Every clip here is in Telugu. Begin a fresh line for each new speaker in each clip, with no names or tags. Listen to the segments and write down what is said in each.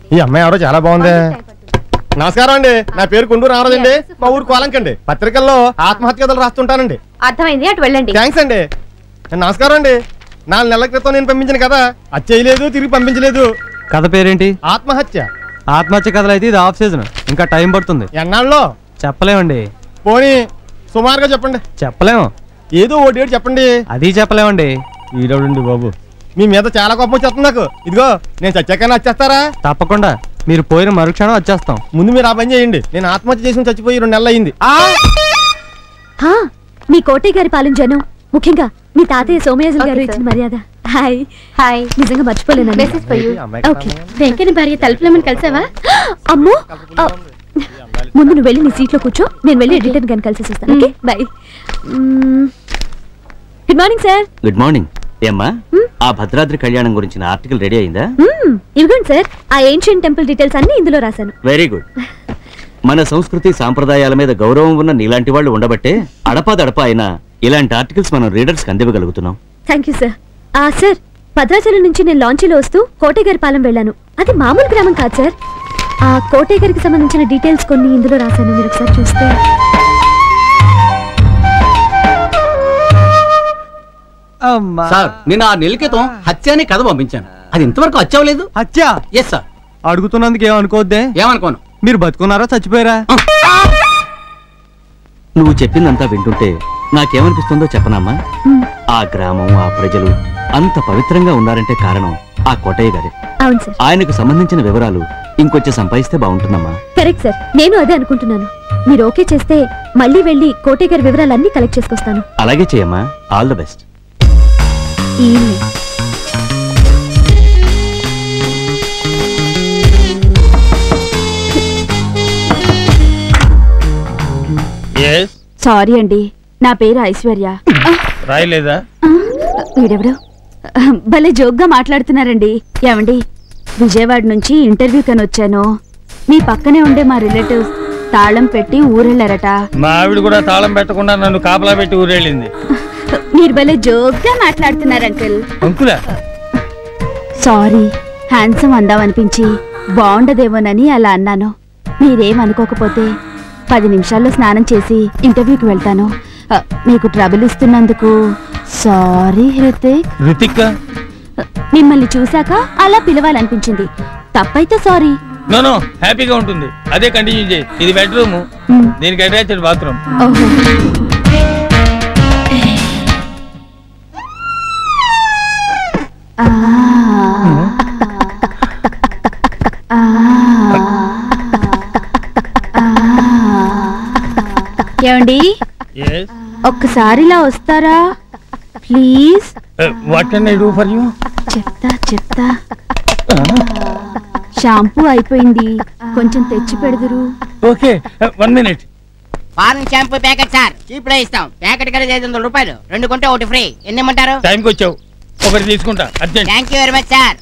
ఈ అమ్మాయి ఎవరో చాలా బాగుంది నమస్కారం అండి నా పేరు కుండూరు రామరాజండి మా ఊరు కోలంకండి పత్రికల్లో ఆత్మహత్య కథలు రాస్తుంటానండి
అర్థమైంది అటు వెళ్ళండి
థ్యాంక్స్ అండి నమస్కారం అండి నాలుగు నెలల క్రితం నేను పంపించిన కదా అది చేయలేదు తిరిగి పంపించలేదు
కథ పేరేంటి
ఆత్మహత్య
ఆత్మహత్య కథలు అయితే ఇది ఆఫ్ సీజన్ ఇంకా టైం పడుతుంది
ఎన్నాళ్ళలో
చెప్పలేమండి
పోనీ సుమారుగా చెప్పండి
చెప్పలేము
ఏదో ఓ డేట్ చెప్పండి
అది చెప్పలేమండి
ఈడవుడండి బాబు మీ మీద చాలా కోపం వచ్చేస్తుంది నాకు ఇదిగో నేను చచ్చాకన్నా వచ్చేస్తారా
తప్పకుండా మీరు పోయిన మరుక్షణం వచ్చేస్తాం
ముందు మీరు ఆ పని చేయండి నేను ఆత్మహత్య చేసి చచ్చిపోయి రెండు నెలలు అయింది
హా, మీ కోటయ్య గారి పాలించాను ముఖ్యంగా మీ తాతయ్య సోమయాజులు గారు
Okay,
ఇచ్చిన
sir.
మర్యాద హాయ్
హాయ్
నిజంగా మర్చిపోలేను
message for you
okay
Venkanna భార్య తలుపులమ్మని కలిసావా
అమ్మో ఆ, ముందు నువ్వు వెళ్ళి నీ సీట్లో కూర్చో నేను వెళ్ళి ఎడిటర్ గారిని కలిసి వస్తాను okay bye good morning sir
good morning ఏమ్మా ఆ భద్రాద్రి కళ్యాణం గురించిన ఆర్టికల్ రెడీ అయిందా
ఇదిగోండి సార్ ఆ ఏన్షియన్ టెంపుల్ డీటెయిల్స్ అన్ని ఇందులో రాశాను
వెరీ గుడ్ మన సంస్కృతి సాంప్రదాయాల మీద గౌరవం ఉన్న నీలాంటి వాళ్ళు ఉండబట్టే అడపాదడప అయినా ఇలాంటి ఆర్టికల్స్ మనం రీడర్స్ కి అందివ్వగలుగుతున్నాం
థ్యాంక్ యూ సార్ ఆ సార్ భద్రాచలం నుంచి నేను లాంచీలో వస్తూ కోటయ్య గారి పాలెం వెళ్ళాను అది మామూలు గ్రామం కాదు సార్ ఆ కోటయ్య గారికి సంబంధించిన డీటెయిల్స్ కొన్ని ఇందులో రాశాను మీరు ఒకసారి చూస్తే
సార్ నేను ఆ నెల క్రితం హత్య అనే కథ పంపించాను అది ఇంతవరకు వచ్చావలేదు
హత్య
ఎస్ సార్
అడుగుతున్నందుకు ఏమనుకోవద్దే
ఏమనుకోను
మీరు బతుకున్నారా చచ్చిపోయారా
నువ్వు చెప్పిందంతా వింటుంటే నాకేమనిపిస్తుందో చెప్పనమ్మా
మ్మ్.
ఆ గ్రామం ఆ ప్రజలు అంత పవిత్రంగా ఉన్నారంటే కారణం ఆ కోటయ్య గారే
అవును సార్
ఆయనకు సంబంధించిన వివరాలు ఇంకొంచెం సంపాదిస్తే బాగుంటుందమ్మా
కరెక్ట్ సార్ నేను అదే అనుకుంటున్నాను మీరు ఓకే చేస్తే మళ్ళీ వెళ్ళి కోటయ్య గారి వివరాలన్నీ కలెక్ట్ చేసుకొస్తాను
అలాగే చేయమ్మా all the best
evening sorry అండి నా పేరు ఐశ్వర్య
రాయలేదా
వీడెవడు భలే జోక్గా మాట్లాడుతున్నారండి ఏమండి విజయవాడ నుంచి ఇంటర్వ్యూ కని వచ్చాను మీ పక్కనే ఉండే మా రిలేటివ్స్ తాళం పెట్టి ఊరెళ్ళారట
మా ఆవిడ కూడా తాళం పెట్టకుండా నన్ను కాపలా పెట్టి ఊరేళ్ళింది
మీరు భలే జోక్గా మాట్లాడుతున్నారు అంకుల్
అంకులా
సారీ హ్యాండ్సమ్ అందామనిపించి బాగుండదేమోనని అలా అన్నాను మీరేమనుకోకపోతే పది నిమిషాల్లో స్నానం చేసి ఇంటర్వ్యూకి వెళ్తాను ఆ, మీకు ట్రబుల్ ఇస్తున్నందుకు సారీ హృతిక్
రితిక్
మిమ్మల్ని చూశాక అలా పిలవాలనిపించింది తప్పైతే సారీ
నో నో హ్యాపీగా ఉంటుంది అదే కంటిన్యూ చేయి ఇది బెడ్రూమ్
మ్.
దీనికి అటాచ్డ్ బాత్రూమ్
ఓహో ఆ. ఆ. ఆ. ఏమండి ఒక్కసారి ఇలా వస్తారా please
what can I do for you
చెప్తా చెప్తా షాంపూ అయిపోయింది కొంచెం తెచ్చి పెడదురు
okay one minute
foreign shampoo packet sir cheap లో ఇస్తాం ప్యాకెట్ కలిసి ఐదు వందల రూపాయలు రెండు కొంటే ఒకటి ఫ్రీ ఎన్ని ఇమ్మంటారు
టైంకి వచ్చావు ఒకటి తీసుకుంటా urgent
thank you very much sir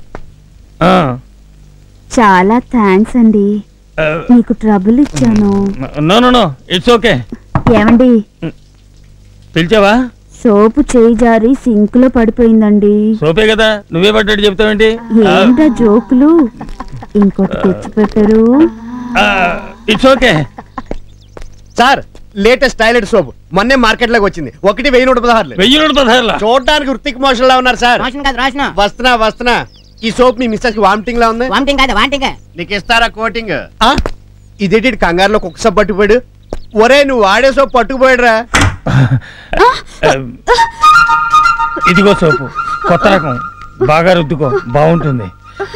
చాలా థ్యాంక్స్ అండి మీకు ట్రబుల్ ఇచ్చాను
no no no it's okay
ఏమండి
పిలిచావా
సోపు చేయి జారి సింక్ లో పడిపోయిందండి
సోపే కదా నువ్వే పడ్డట్టు చెప్తావేంటి
ఏంటా జోకులు ఇంకోటి తెచ్చి పెట్టరు
it's okay
sir latest toilet soap మొన్నే మార్కెట్ లోకి వచ్చింది ఒకటి వెయ్యి నూట పదహారులు
వెయ్యి నూట పదహారులా
చూడడానికి వృత్తిక్ మోషన్ లా ఉన్నారు సార్
రోషన్ కాదు రోషన్
వస్తున్నా వస్తున్నా ఈ సోప్ మీ మిస్సెస్ కి వామిటింగ్ లా ఉంది
వామిటింగ్ కాదు వాంటింగ్
నీకు ఇస్తారా కోటింగ్ ఇదేంటి కంగారులో కుక్క సోప్ పట్టుకుపోయాడు ఒరే నువ్వు వాడే సోప్ పట్టుకుపోయాడురా
ఇదిగో సోపు కొత్త రకం బాగా రుద్దుకో బాగుంటుంది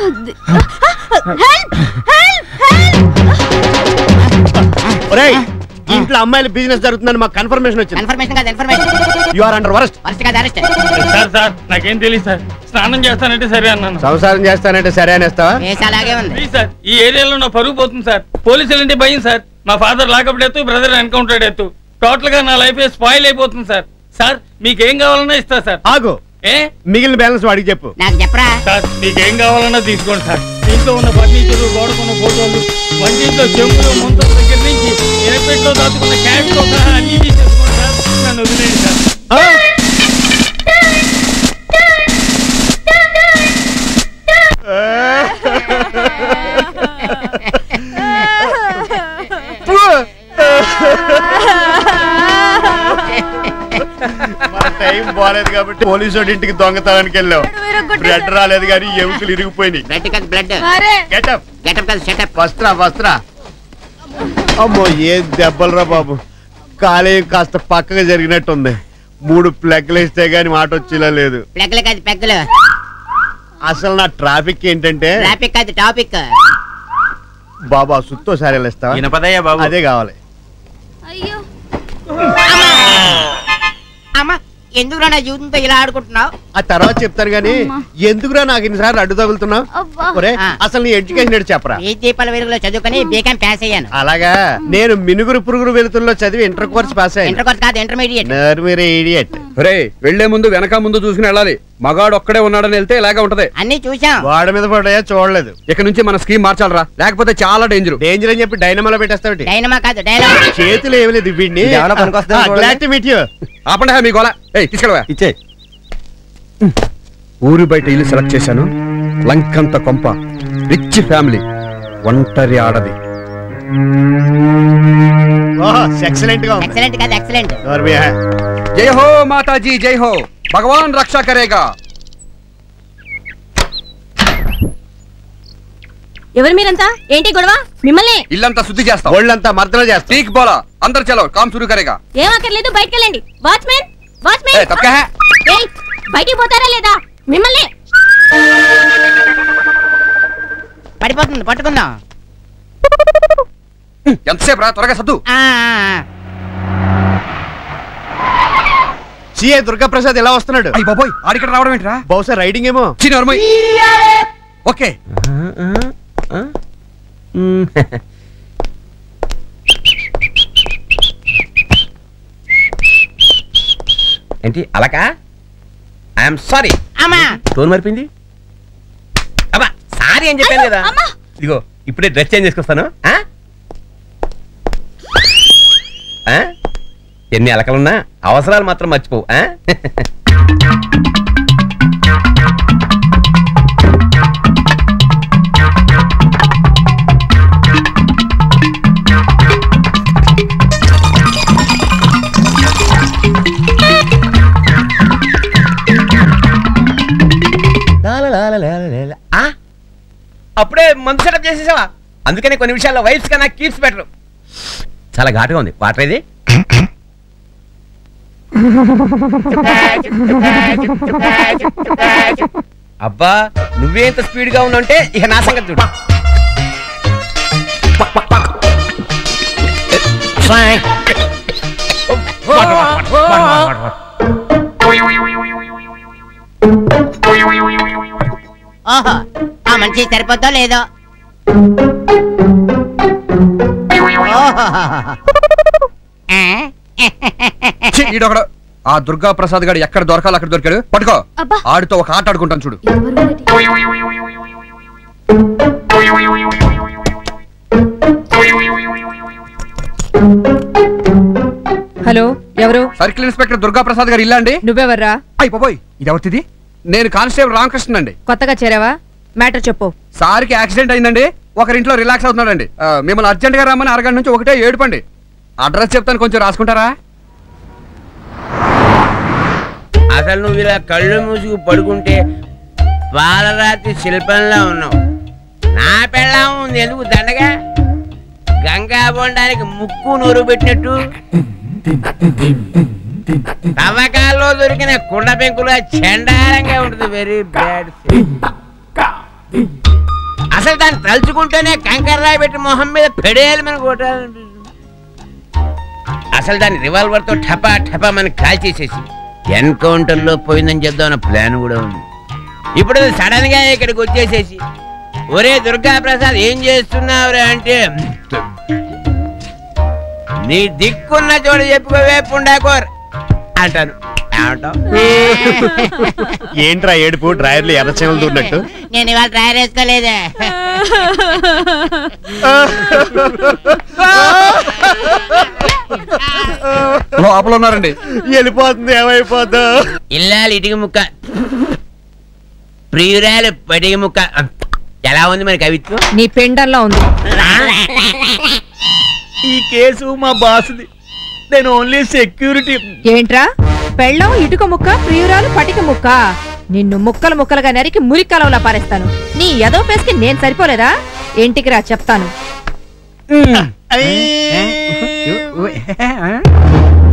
ఒరేయ్ ఈ ఇంట్లో అమ్మాయిల బిజినెస్ జరుగుతుందని మాకు కన్ఫర్మేషన్ వచ్చింది
కన్ఫర్మేషన్ కాదు information
you are under worst
first కాదు అరెస్ట్
సార్ సార్ నాకేం తెలియదు సార్ స్నానం చేస్తానంటే సరే అన్నాను
సంసారం చేస్తానంటే సరే అనేస్తావా
కేసు అలాగే ఉంది
ప్లీజ్ సార్ ఈ ఏరియాలో నా పరుగు పోతుంది సార్ పోలీసులు అంటే భయం సార్ మా ఫాదర్ లాకప్ ఎత్తు బ్రదర్ ఎన్కౌంటర్ ఎత్తు టోటల్ గా నా లైఫ్ స్పాయిల్ అయిపోతుంది సార్ సార్ మీకేం కావాలన్నా ఇస్తా సార్
ఆగు
ఏ
మిగిలిన బ్యాలెన్స్ వాడికి చెప్పు
నాకు చెప్పరా
సార్ మీకేం కావాలన్నా తీసుకోండి సార్ ఇంట్లో ఉన్న ఫర్నిచర్ గోడకున్న ఫోటోలు వంటింట్లో చెంబులు ముంతల దగ్గర నుంచి ఎయిర్పెట్లో దాచుకున్న క్యాష్తో సహా అన్ని తీసేసుకోండి సార్ నన్ను వదిలేయండి సార్
ఆ టైం బాగాలేదు కాబట్టి పోలీసు వాడి ఇంటికి దొంగతనానికి వెళ్ళాం బ్లడ్ రాలేదు కానీ ఎముకలు ఇరిగిపోయినాయి
బ్లడ్ కాదు బ్లడ్
గెటప్
గెటప్ కాదు షటప్
వస్త్రా వస్త్రా అమ్మో ఏం దెబ్బలరా బాబు కాలేయం కాస్త పక్కగా జరిగినట్టుంది మూడు ప్లగ్లు వేస్తే గానీ మాట వచ్చేలా లేదు
ప్లగ్లు కాదు పెగ్గలు
అసలు నా ట్రాఫిక్ ఏంటంటే
ట్రాఫిక్ కాదు టాపిక్
బాబా సుత్తో సారీ ఇస్తావా
వినపదయ్యా బాబు
అదే కావాలి
అయ్యో
అమ్మా ఎందుకు నా జీవితంతో ఇలా ఆడుకుంటున్నావు
ఆ తర్వాత చెప్తాను గానీ ఎందుకురా నాకు ఇన్నిసార్లు అడ్డు తగులుతున్నావు
అబ్బా
ఒరే
ఆ.
అసలు నీ ఎడ్యుకేషన్ ఏంటి చెప్పరా
ఈ దీపాల వెలుగులో చదువుకొని బీకాం పాస్ అయ్యాను
అలాగా నేను మినుగురు పురుగురు వెలుతుల్లో చదివి ఇంటర్ కోర్స్ పాస్ అయ్యాను
ఇంటర్ కోర్స్ కాదు ఇంటర్మీడియట్
నర్మీరే ఇడియట్
రే వెళ్లే ముందు వెనక ముందు చూసుకుని వెళ్ళాలి మగాడు ఒక్కడే ఉన్నాడని వెళ్తే ఇలాగే ఉంటది
అన్ని చూసాం
వాడ మీద పడ్డాయా చూడలేదు
ఇక నుంచి మన స్కీమ్ మార్చాలరా లేకపోతే చాలా డేంజర్
డేంజర్ అని చెప్పి డైనమాలో పెట్టేస్తావుటి
డైనమా కాదు డైనమా
చేతులు ఏమి లేదు వీడిని
ఇది ఏమైనా పనికొస్తుందా చూడండి.
గ్లాడ్ టు మీట్ యు
ఆపండి హే మీ గోల ఏయ్ తీసుకెళ్ళవా
ఇచ్చే
ఊరు బయట ఇల్లు సెలెక్ట్ చేశాను లంకంత కొంప రిచ్ ఫ్యామిలీ ఒంటరి ఆడది
ఓహో ఎక్సలెంట్ గా ఉంది
ఎక్సలెంట్ కాదు ఎక్సలెంట్
నోర్మియా
జై హో మాతాజీ జై హో భగవాన్ రక్షా కరేగా
ఎవరు మీరంతా ఏంటి గొడవ మిమ్మల్ని
ఇల్లంతా శుద్ధి చేస్తాం
ఒళ్ళంతా మర్దన చేస్తా
టీక్ బోలా అందరు చలో కామ్ సురు కరేగా
ఏం అక్కర్లేదు బయటకు వెళ్ళండి వాచ్మెన్
ఏ
వాచ్మెన్
తప్పక హే
ఏయ్ బయటికి పోతారా లేదా మిమ్మల్ని
పడిపోతుంది పట్టుకుందాం
ఎంతసేపు రా త్వరగా సద్దు
ఆ, ఆ, ఆ.
సిఏ దుర్గా ప్రసాద్ ఎలా వస్తున్నాడు
అయ్యి బాబోయ్ ఆడిక్కడ రావడం ఏంట్రా
బహుశా రైడింగ్ ఏమో
చిన్నోర్మయ్ ఓకే
ఏంటి అలాకా ఐఎమ్ సారీ
అమ్మా
టోన్ మరిపింది అబ్బా సారీ అని చెప్పాను కదా ఇదిగో ఇప్పుడే డ్రెస్ చేంజ్ చేసుకొస్తాను ఆ? ఆ? ఎన్ని అలకలున్నా అవసరాలు మాత్రం మర్చిపోవు ఆ? లాలలాలలాలలాల. ఆ? అప్పుడే మందు సెటప్ చేసేసావా అందుకనే కొన్ని విషయాల్లో వైఫ్స్ కన్నా కీప్స్ బెటర్ చాలా ఘాటుగా ఉంది వాటర్ ఇది అబ్బా నువ్వే ఇంత స్పీడ్ గా ఉన్నావంటే ఇక నా సంగతి చూడు water, water, water, water, water.
ఓహో ఆ మనిషి సరిపోద్దో లేదో ఓహో. ఆ?
ఛీ, ఈడొకడు ఆ దుర్గా ప్రసాద్ గారు ఎక్కడ దొరకాలి అక్కడ దొరికాడు పట్టుకో
అబ్బా.
ఆడితో ఒక ఆట ఆడుకుంటాను చూడు
హలో ఎవరు
సర్కిల్ ఇన్స్పెక్టర్ దుర్గా ప్రసాద్ గారు ఇల్లా అండి
నువ్వెవర్రా
అయ్యి బాబోయ్ ఇది ఎవరిది నేను కానిస్టేబుల్ రామకృష్ణ అండి
కొత్తగా చేరావా మ్యాటర్ చెప్పు
సార్కి యాక్సిడెంట్ అయిందండి ఒకరింట్లో రిలాక్స్ అవుతున్నాడండి ఆ, మిమ్మల్ని అర్జెంట్ గా రమ్మని అరగంట నుంచి ఒకటే ఏడుపండి అడ్రస్ చెప్తాను కొంచెం రాసుకుంటారా
అసలు నువ్వు ఇలా కళ్ళు మూసుకు పడుకుంటే పాలరాతి శిల్పంలా ఉన్నావు నా పెళ్ళాం ఉంది ఎందుకు దండగా గంగా బొండానికి ముక్కు నూరు పెట్టినట్టు తవ్వకాల్లో దొరికిన కుండ పెంకుల చండాలంగా ఉంటుంది వెరీ బ్యాడ్ అసలు దాన్ని తలుచుకుంటేనే కంకర్రాయి పెట్టి మొహం మీద పెడేయాలి మన కొట్టాలనిపిస్తుంది అసలు దాన్ని రివాల్వర్ తో టపా టపా మనకి కాల్చేసేసి ఎన్కౌంటర్ లో పోయిందని చెప్దామన్న ప్లాన్ కూడా ఉంది ఇప్పుడు సడన్ గా ఇక్కడికి వచ్చేసేసి ఒరే దుర్గా ప్రసాద్ ఏం చేస్తున్నావురా అంటే నీ దిక్కున్న చోట చెప్పుకోవే పుండాకోర్ అంటాను ఏమంటావ్?
ఏంట్రా ఏడుపు డ్రైవర్లు ఎర్రచేమలు దూరినట్టు
నేను ఇవాళ డ్రైవర్ వేసుకోలేదే
లోపల ఉన్నారండి
వెళ్ళిపోతుంది ఏమైపోద్దు
ఇల్లాలి ఇటుక ముక్క ప్రియురాలు పటిక ముక్క ఎలా ఉంది మరి కవిత్వం
నీ పెండర్లో ఉంది
ఈ కేసు మా బాస్ది నేను ఓన్లీ సెక్యూరిటీ
ఏంట్రా పెళ్ళం ఇటుక ముక్క ప్రియురాలు పటిక ముక్క నిన్ను ముక్కలు ముక్కలుగా నరికి మురికలవలా పారేస్తాను నీ ఎదో పేస్కి నేను సరిపోలేదా ఇంటికి రా చెప్తాను
అయ్యి.